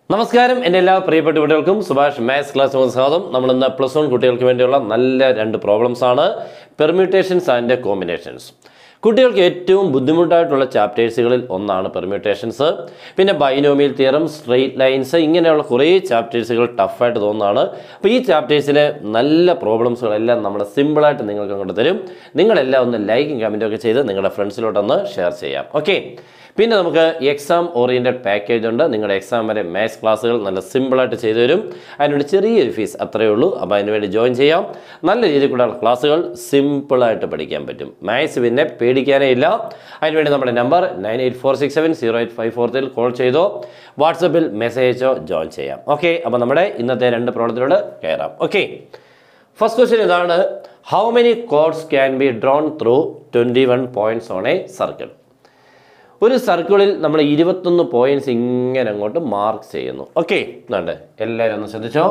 നമസ്കാരം എൻ്റെ എല്ലാ പ്രിയപ്പെട്ട കുട്ടികൾക്കും സുഭാഷ് മാത്സ് ക്ലാസ് സ്വാഗതം നമ്മൾ ഇന്ന് പ്ലസ് വൺ കുട്ടികൾക്ക് വേണ്ടിയുള്ള നല്ല രണ്ട് പ്രോബ്ലംസ് ആണ് പെർമ്യൂട്ടേഷൻസ് ആൻഡ് കോമ്പിനേഷൻസ് കുട്ടികൾക്ക് ഏറ്റവും ബുദ്ധിമുട്ടായിട്ടുള്ള ചാപ്റ്റേഴ്സുകളിൽ ഒന്നാണ് പെർമ്യൂട്ടേഷൻസ് പിന്നെ ബൈനോമിയൽ തിയറം സ്ട്രെയിറ്റ് ലൈൻസ് ഇങ്ങനെയുള്ള കുറേ ചാപ്റ്റേഴ്സുകൾ ടഫായിട്ട് തോന്നുന്നതാണ് അപ്പോൾ ഈ ചാപ്റ്റേഴ്സിലെ നല്ല പ്രോബ്ലംസുകളെല്ലാം നമ്മൾ സിമ്പിളായിട്ട് നിങ്ങൾക്ക് അങ്ങോട്ട് തരും നിങ്ങളെല്ലാം ഒന്ന് ലൈക്കും കമൻറ്റും ഒക്കെ ചെയ്ത് നിങ്ങളുടെ ഫ്രണ്ട്സിലോട്ടൊന്ന് ഷെയർ ചെയ്യാം ഓക്കെ പിന്നെ നമുക്ക് എക്സാം ഓറിയൻറ്റഡ് പാക്കേജ് ഉണ്ട് നിങ്ങളുടെ എക്സാം വരെ മാത്സ് ക്ലാസ്സുകൾ നല്ല സിമ്പിളായിട്ട് ചെയ്തു തരും അതിനുവേണ്ടി ചെറിയൊരു ഫീസ് അത്രയേ ഉള്ളൂ അപ്പോൾ അതിനുവേണ്ടി ജോയിൻ ചെയ്യാം നല്ല രീതിയിൽ കൂടെ ക്ലാസ്സുകൾ സിമ്പിളായിട്ട് പഠിക്കാൻ പറ്റും മാത്സ് പിന്നെ പേടിക്കാനേ ഇല്ല അതിനുവേണ്ടി നമ്മുടെ number nine eight four six seven zero eight five ഫോർത്തിൽ കോൾ ചെയ്തോ വാട്സപ്പിൽ മെസ്സേജ് അയച്ചോ ജോയിൻ ചെയ്യാം ഓക്കെ അപ്പോൾ നമ്മുടെ ഇന്നത്തെ രണ്ട് പ്രോബ്ലത്തിലൂടെ കയറാം ഓക്കെ ഫസ്റ്റ് ക്വസ്റ്റ്യൻ ഇതാണ് how many chords can be drawn through twenty one points on a circle ഒരു സർക്കിളിൽ നമ്മൾ ഇരുപത്തൊന്ന് പോയിന്റ്സ് ഇങ്ങനെ അങ്ങോട്ട് മാർക്ക് ചെയ്യുന്നു ഓക്കെ എന്നുണ്ട് എല്ലാവരും ഒന്ന് ശ്രദ്ധിച്ചോ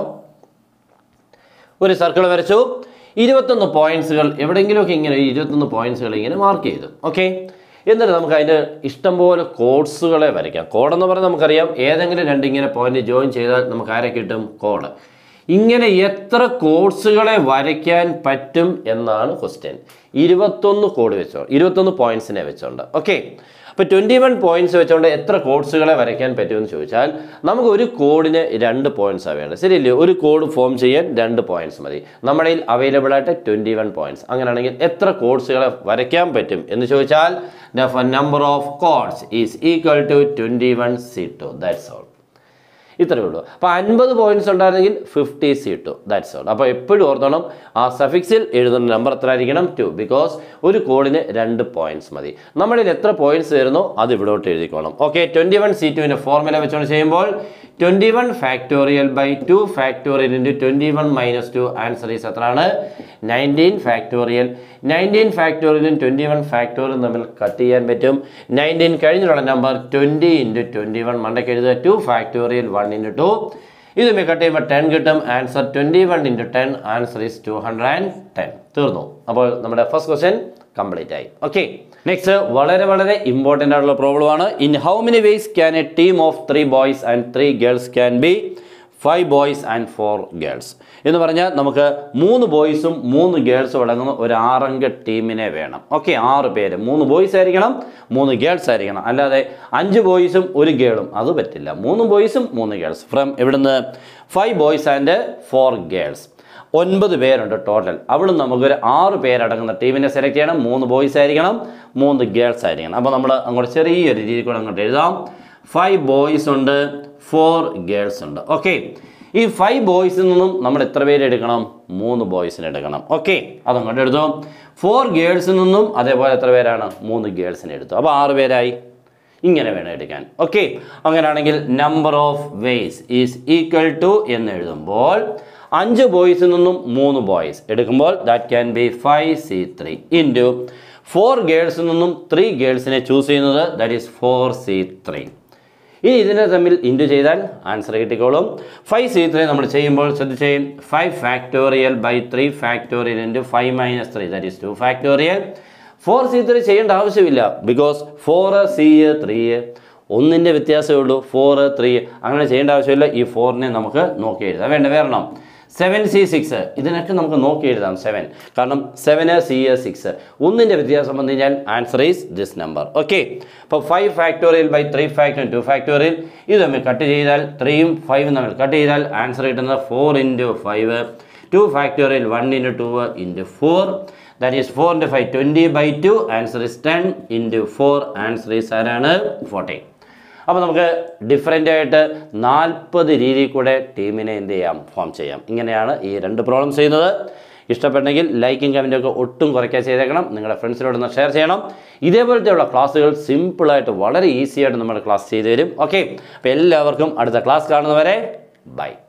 ഒരു സർക്കിൾ വരച്ചു ഇരുപത്തൊന്ന് പോയിന്റ്സുകൾ എവിടെയെങ്കിലുമൊക്കെ ഇങ്ങനെ ഈ ഇരുപത്തൊന്ന് പോയിന്റ്സുകൾ ഇങ്ങനെ മാർക്ക് ചെയ്തു ഓക്കെ എന്നിട്ട് നമുക്ക് അതിൻ്റെ ഇഷ്ടംപോലെ കോഡ്സുകളെ വരയ്ക്കാം കോഡെന്ന് പറഞ്ഞാൽ നമുക്കറിയാം ഏതെങ്കിലും രണ്ട് ഇങ്ങനെ പോയിന്റ് ജോയിൻ ചെയ്താൽ നമുക്ക് ആരെ കിട്ടും കോഡ് ഇങ്ങനെ എത്ര കോഡ്സുകളെ വരയ്ക്കാൻ പറ്റും എന്നാണ് ക്വസ്റ്റ്യൻ ഇരുപത്തൊന്ന് കോഡ് വെച്ചോ ഇരുപത്തൊന്ന് പോയിന്റ്സിനെ വെച്ചോണ്ട് ഓക്കെ അപ്പോൾ ട്വൻറ്റി വൺ പോയിന്റ്സ് വെച്ചുകൊണ്ട് എത്ര കോഡ്സുകളെ വരയ്ക്കാൻ പറ്റുമെന്ന് ചോദിച്ചാൽ നമുക്ക് ഒരു കോഡിന് രണ്ട് പോയിന്റ്സാണ് വേണ്ടത് ശരിയല്ലേ ഒരു കോഡ് ഫോം ചെയ്യാൻ രണ്ട് പോയിന്റ്സ് മതി നമ്മുടെ കയ്യിൽ അവൈലബിൾ ആയിട്ട് ട്വൻറ്റി വൺ പോയിന്റ്സ് അങ്ങനെയാണെങ്കിൽ എത്ര കോഡ്സുകളെ വരയ്ക്കാൻ പറ്റും എന്ന് ചോദിച്ചാൽ the number of chords is equal to twenty one C two that's all ഇത്രയേ ഉള്ളൂ അപ്പോൾ അൻപത് പോയിന്റ്സ് ഉണ്ടായിരുന്നെങ്കിൽ fifty C two that's all അപ്പോൾ എപ്പോഴും ഓർത്തോണം ആ സഫിക്സിൽ എഴുതുന്ന നമ്പർ എത്ര ആയിരിക്കണം ടു ബിക്കോസ് ഒരു കോഡിന് രണ്ട് പോയിന്റ്സ് മതി നമ്മളിൽ എത്ര പോയിന്റ്സ് വരുന്നോ അത് ഇവിടോട്ട് എഴുതിക്കോണം ഓക്കെ ട്വൻറ്റി വൺ സി ടുവിൻ്റെ ഫോർമുല വെച്ചുകൊണ്ട് ചെയ്യുമ്പോൾ twenty one factorial by two factorial into twenty one minus two answer is എത്രയാണ് നയൻറ്റീൻ ഫാക്ടോറിയൽ നയൻറ്റീൻ ഫാക്ടോറിയലും ട്വൻറ്റി വൺ ഫാക്ടോറിയലും തമ്മിൽ കട്ട് ചെയ്യാൻ പറ്റും നയൻറ്റീൻ കഴിഞ്ഞിട്ടുള്ള number twenty into twenty one മണ്ടയ്ക്ക് എഴുതുക two factorial one into two ഇത് തമ്മിൽ കട്ട് ചെയ്യുമ്പോൾ ടെൻ കിട്ടും answer twenty one into ten answer is two hundred and ten തീർന്നു അപ്പോൾ നമ്മുടെ ഫസ്റ്റ് ക്വസ്റ്റ്യൻ കംപ്ലീറ്റ് ആയി ഓക്കെ നെക്സ്റ്റ് വളരെ വളരെ ഇമ്പോർട്ടൻ്റ് ആയിട്ടുള്ള പ്രോബ്ലം ആണ് in how many ways can a team of three boys and three girls can be five boys and four girls എന്ന് പറഞ്ഞാൽ നമുക്ക് മൂന്ന് ബോയ്സും മൂന്ന് ഗേൾസും അടങ്ങുന്ന ഒരു ആറംഗ ടീമിനെ വേണം ഓക്കെ ആറ് പേര് മൂന്ന് ബോയ്സ് ആയിരിക്കണം മൂന്ന് ഗേൾസ് ആയിരിക്കണം അല്ലാതെ അഞ്ച് ബോയ്സും ഒരു ഗേളും അത് പറ്റില്ല മൂന്ന് ബോയ്സും മൂന്ന് ഗേൾസ് ഫ്രം ഇവിടുന്ന് five boys and four girls ഒൻപത് പേരുണ്ട് ടോട്ടൽ അവിടുന്ന് നമുക്കൊരു ആറ് പേരടങ്ങുന്ന ടീമിനെ സെലക്ട് ചെയ്യണം മൂന്ന് ബോയ്സ് ആയിരിക്കണം മൂന്ന് ഗേൾസ് ആയിരിക്കണം അപ്പോൾ നമ്മൾ അങ്ങോട്ട് ചെറിയൊരു രീതിയിൽ കൂടെ അങ്ങോട്ട് എഴുതാം ഫൈവ് ബോയ്സ് ഉണ്ട് ഫോർ ഗേൾസ് ഉണ്ട് ഓക്കെ ഈ ഫൈവ് ബോയ്സിൽ നിന്നും നമ്മൾ എത്ര പേര് എടുക്കണം മൂന്ന് ബോയ്സിനെ എടുക്കണം ഓക്കെ അതങ്ങോട്ട് എടുത്തു ഫോർ ഗേൾസിൽ നിന്നും അതേപോലെ എത്ര പേരാണ് മൂന്ന് ഗേൾസിനെ എടുത്തു അപ്പോൾ ആറ് പേരായി ഇങ്ങനെ വേണം എടുക്കാൻ ഓക്കെ അങ്ങനെയാണെങ്കിൽ number of ways is equal to എന്ന് എഴുതുമ്പോൾ അഞ്ച് ബോയ്സിൽ നിന്നും മൂന്ന് ബോയ്സ് എടുക്കുമ്പോൾ that can be five C three into four ഗേൾസിൽ നിന്നും ത്രീ ഗേൾസിനെ ചൂസ് ചെയ്യുന്നത് that is four C three ഇനി ഇതിനെ തമ്മിൽ ഇൻറ്റു ചെയ്താൽ ആൻസർ കിട്ടിക്കോളും ഫൈവ് സി ത്രീ നമ്മൾ ചെയ്യുമ്പോൾ ശ്രദ്ധിച്ച് five factorial by three factorial into five minus three that is two factorial four C three ചെയ്യേണ്ട ആവശ്യമില്ല ബിക്കോസ് ഫോർ സി ത്രീ ഒന്നിൻ്റെ വ്യത്യാസമേ ഉള്ളൂ ഫോർ ത്രീ അങ്ങനെ ചെയ്യേണ്ട ആവശ്യമില്ല ഈ ഫോറിനെ നമുക്ക് നോക്കി എഴുതാം വേണ്ട വേറെണ്ണം സെവൻ സി സിക്സ് ഇതിനൊക്കെ നമുക്ക് നോക്കി എഴുതാം സെവൻ കാരണം സെവന് സി സിക്സ് ഒന്നിൻ്റെ വ്യത്യാസം വന്നു കഴിഞ്ഞാൽ answer is this number okay അപ്പോൾ five factorial by three factorial two factorial ഇത് തമ്മിൽ കട്ട് ചെയ്താൽ ത്രീയും ഫൈവും തമ്മിൽ കട്ട് ചെയ്താൽ ആൻസർ കിട്ടുന്നത് four into five two factorial one into two into four that is four into five twenty by two answer is ten into four answer is ആരാണ് fourteen അപ്പോൾ നമുക്ക് ഡിഫറെൻ്റ് ആയിട്ട് നാൽപ്പത് രീതിയിൽ കൂടെ ടീമിനെ എന്ത് ചെയ്യാം ഫോം ചെയ്യാം ഇങ്ങനെയാണ് ഈ രണ്ട് പ്രോബ്ലംസ് ചെയ്യുന്നത് ഇഷ്ടപ്പെട്ടെങ്കിൽ ലൈക്കും കമൻറ്റും ഒക്കെ ഒട്ടും കുറയ്ക്കാൻ ചെയ്തേക്കണം നിങ്ങളുടെ ഫ്രണ്ട്സിനോടൊന്ന് ഷെയർ ചെയ്യണം ഇതേപോലത്തെയുള്ള ക്ലാസ്സുകൾ സിമ്പിളായിട്ട് വളരെ ഈസി ആയിട്ട് നമ്മൾ ക്ലാസ് ചെയ്തു തരും ഓക്കെ അപ്പോൾ എല്ലാവർക്കും അടുത്ത ക്ലാസ് കാണുന്നവരെ ബൈ